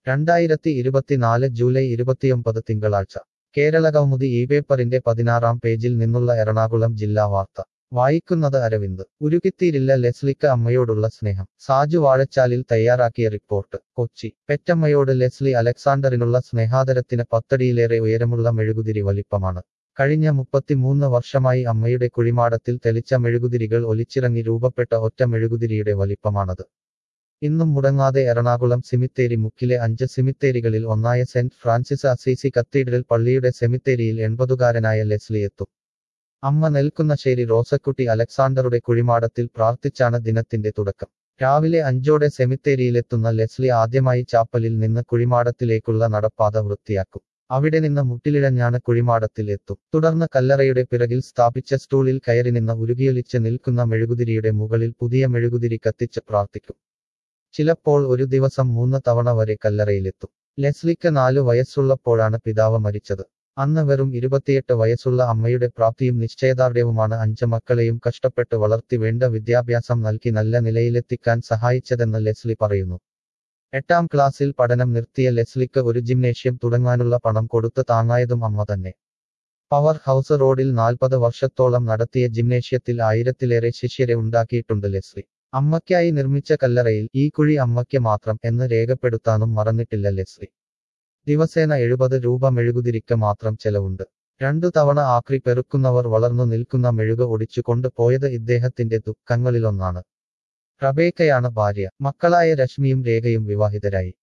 രണ്ടായിരത്തി ഇരുപത്തിനാല് ജൂലൈ ഇരുപത്തിയൊമ്പത് തിങ്കളാഴ്ച കേരള കൗമുദി ഈ പേപ്പറിന്റെ പതിനാറാം പേജിൽ നിന്നുള്ള എറണാകുളം ജില്ലാ വാർത്ത വായിക്കുന്നത് അരവിന്ദ് ഉരുകിത്തീരില്ല ലെസ്ലിക്ക് അമ്മയോടുള്ള സ്നേഹം സാജു വാഴച്ചാലിൽ തയ്യാറാക്കിയ റിപ്പോർട്ട് കൊച്ചി പെറ്റമ്മയോട് ലെസ്ലി അലക്സാണ്ടറിനുള്ള സ്നേഹാദരത്തിന് പത്തടിയിലേറെ ഉയരമുള്ള മെഴുകുതിരി വലിപ്പമാണ് കഴിഞ്ഞ മുപ്പത്തിമൂന്ന് വർഷമായി അമ്മയുടെ കുഴിമാടത്തിൽ തെളിച്ച മെഴുകുതിരികൾ ഒലിച്ചിറങ്ങി രൂപപ്പെട്ട ഒറ്റ മെഴുകുതിരിയുടെ വലിപ്പമാണത് ഇന്നും മുടങ്ങാതെ എറണാകുളം സിമിത്തേരി മുക്കിലെ അഞ്ച് സിമിത്തേരികളിൽ ഒന്നായ സെന്റ് ഫ്രാൻസിസ് അസീസി കത്തീഡ്രൽ പള്ളിയുടെ സെമിത്തേരിയിൽ എൺപതുകാരനായ ലെസ്ലി എത്തും അമ്മ നെൽക്കുന്നശ്ശേരി റോസക്കുട്ടി അലക്സാണ്ടറുടെ കുഴിമാടത്തിൽ പ്രാർത്ഥിച്ചാണ് ദിനത്തിന്റെ തുടക്കം രാവിലെ അഞ്ചോടെ സെമിത്തേരിയിലെത്തുന്ന ലെസ്ലി ആദ്യമായി ചാപ്പലിൽ നിന്ന് കുഴിമാടത്തിലേക്കുള്ള നടപ്പാത വൃത്തിയാക്കും അവിടെ നിന്ന് മുട്ടിലിഴഞ്ഞാണ് കുഴിമാടത്തിൽ എത്തും തുടർന്ന് കല്ലറയുടെ പിറകിൽ സ്ഥാപിച്ച സ്റ്റൂളിൽ കയറി നിന്ന് ഉരുകിയൊലിച്ച് നിൽക്കുന്ന മെഴുകുതിരിയുടെ മുകളിൽ പുതിയ മെഴുകുതിരി കത്തിച്ച് പ്രാർത്ഥിക്കും ചിലപ്പോൾ ഒരു ദിവസം മൂന്ന് തവണ വരെ കല്ലറയിലെത്തും ലെസ്ലിക്ക് നാലു വയസ്സുള്ളപ്പോഴാണ് പിതാവ് മരിച്ചത് അന്ന് വെറും ഇരുപത്തിയെട്ട് വയസ്സുള്ള അമ്മയുടെ പ്രാപ്തിയും നിശ്ചയദാർഢ്യവുമാണ് അഞ്ച് മക്കളെയും കഷ്ടപ്പെട്ട് വളർത്തി വേണ്ട വിദ്യാഭ്യാസം നൽകി നല്ല നിലയിലെത്തിക്കാൻ സഹായിച്ചതെന്ന് ലെസ്ലി പറയുന്നു എട്ടാം ക്ലാസ്സിൽ പഠനം നിർത്തിയ ലെസ്ലിക്ക് ഒരു ജിംനേഷ്യം തുടങ്ങാനുള്ള പണം കൊടുത്ത് താങ്ങായതും അമ്മ തന്നെ പവർ ഹൗസ് റോഡിൽ നാൽപ്പത് വർഷത്തോളം നടത്തിയ ജിംനേഷ്യത്തിൽ ആയിരത്തിലേറെ ശിഷ്യരെ ഉണ്ടാക്കിയിട്ടുണ്ട് ലെസ്ലി അമ്മയ്ക്കായി നിർമ്മിച്ച കല്ലറയിൽ ഈ കുഴി അമ്മയ്ക്ക് മാത്രം എന്ന് രേഖപ്പെടുത്താനും മറന്നിട്ടില്ല ലെസ്ലി ദിവസേന എഴുപത് രൂപ മെഴുകുതിരിക്ക് മാത്രം ചെലവുണ്ട് രണ്ടു തവണ ആക്രി പെറുക്കുന്നവർ വളർന്നു നിൽക്കുന്ന മെഴുക ഒടിച്ചു കൊണ്ടുപോയത് ഇദ്ദേഹത്തിന്റെ ദുഃഖങ്ങളിലൊന്നാണ് റബേക്കയാണ് ഭാര്യ മക്കളായ രശ്മിയും രേഖയും വിവാഹിതരായി